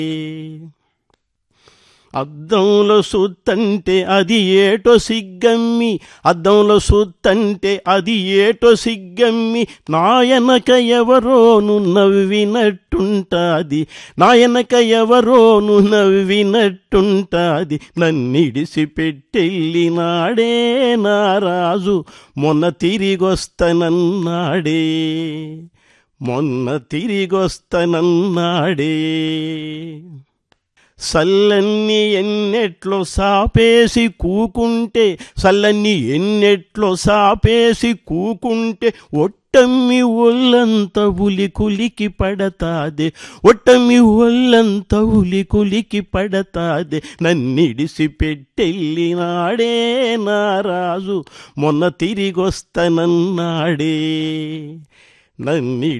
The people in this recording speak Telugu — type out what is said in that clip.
అద్దంలో సుత్తంటే అది ఏటో సిగ్గమ్మి అద్దంలో సుత్తంటే అది ఏటో సిగ్గమ్మి నాయనక ఎవరోను నవ్వినట్టుంటాది నాయనక ఎవరోను నవ్వినట్టుంటాది నన్నిడిసి పెట్టెళ్ళినాడే నా రాజు మొన్న తిరిగొస్తనన్నాడే మొన్న తిరిగొస్తనన్నాడే సల్లన్ని ఎన్నెట్లో సాపేసి కూకుంటే సల్లన్ని ఎన్నెట్లో సాపేసి కూకుంటే ఒట్టమ్మి ఒళ్ళంత ఉలి కులికి పడతాదే ఒట్టమ్మి ఒళ్ళంత ఉలి కులికి పడతాదే నన్నిడిసి పెట్టెళ్ళినాడే నా రాజు మొన్న తిరిగొస్తనన్నాడే నన్ని